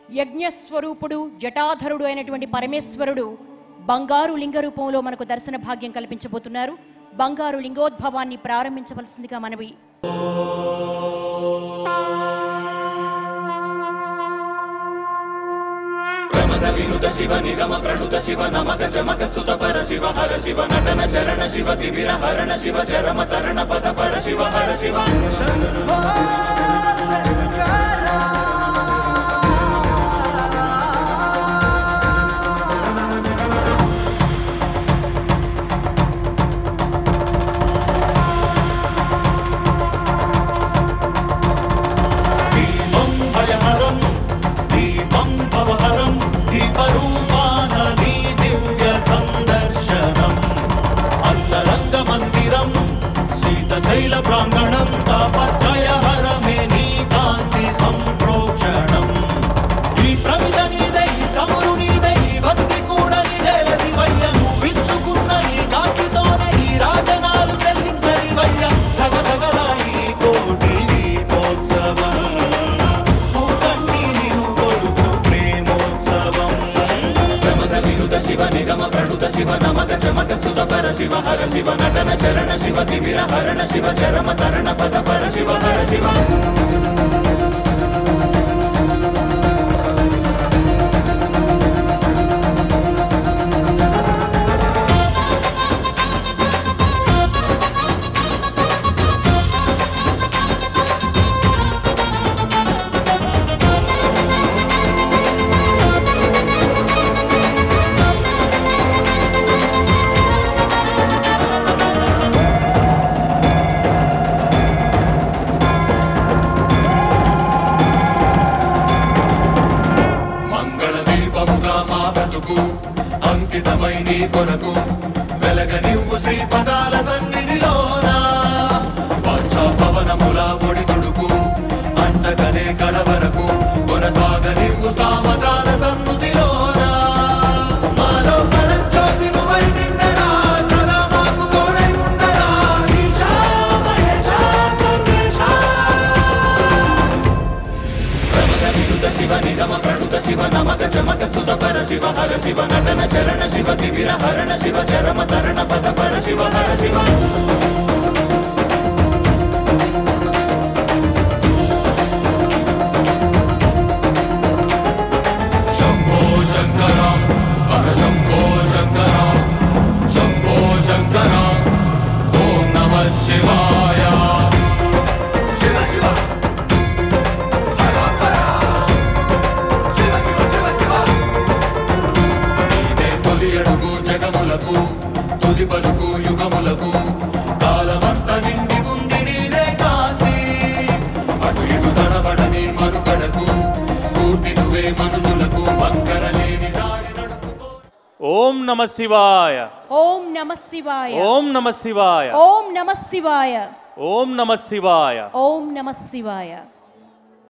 యజ్ఞస్వరూపుడు జటాధరుడు అయినటువంటి పరమేశ్వరుడు బంగారు లింగ రూపంలో మనకు దర్శన భాగ్యం కల్పించబోతున్నారు బంగారు లింగోద్భవాన్ని ప్రారంభించవలసిందిగా మనవి ప్రమద వినుత శివ నిగమ ప్రణుత శివ నమక చమక స్తుత పర శివ హర శివ నటన చరణ శివ తిమిర హరణ శివ చరమ తరణ పద పర శివ హర శివ దీపం భయహరం దీపం భవహరం దీపరూపాన నీ దివ్య సందర్శనం అంతరంగ మందిరం శీతశైల ప్రాంగణం తాపత్రయహరమే నీ కాంతి సంప్రోక్షణం ఈ ప్రమిద నీదే ఈ చమురు నీదే ఈ భక్తి కూడా నీదేల శివయ్య నువ్విచ్చుకున్న ఈ కాంతితోనే ఈ రాజనాలు చెల్లించని వయ్య తగ తగల ఈ కోటి దీపోత్సవం పూకంటి నిను కొలుచు ప్రేమోత్సవం ప్రమద వినుత శివ నిగమ ప్రణుత శివ నమక చమక స్తుత పర శివ హర శివ నటన చరణ శివ తిమిర హరణ శివ చరమ తరణ పద పర శివ హర శివ మంగళ దీపముగా మా బ్రతుకు అంకితమై నీ కొరకు వెలగ నివ్వు శ్రీపదాల సన్నిధిలోన వర్ష పవనముల ఒడి తొడుకు అంటకనే కడవరకు కొనసాగ నివ్వు సామగాన సన్నుతిలోన మాలో పరజ్యోతి నువ్వై నిండరా సదా మాకు తోడై ఉండరా ఈశా మహేశా సర్వేశా ప్రమద వినుత శివ నిగమ ప్రణుత శివ నమక చమక స్తుత పర శివ హర శివ నటన చరణ శివ తిమిర హరణ శివ చరమ తరణ పద పర శివ హర శివ శంభో శంకర హర శంభో శంకర శంభో శంకర ఓం నమ శివాయ శివ శివ నీదే తొలి అడుగు జగములకు తుది పలుకు యుగములకు కాలమంత నిండి ఉంది నీదే కాంతి అటు ఇటు తడబడని మనుగడకు స్ఫూర్తి నువ్వే మనుషులకు వంకర లేని దారి నడుపుకో ఓం నమ శివాయ ఓం నమ శివాయ ఓం నమ శివాయ ఓం నమ శివాయ ఓం నమ శివాయ ఓం నమ శివాయ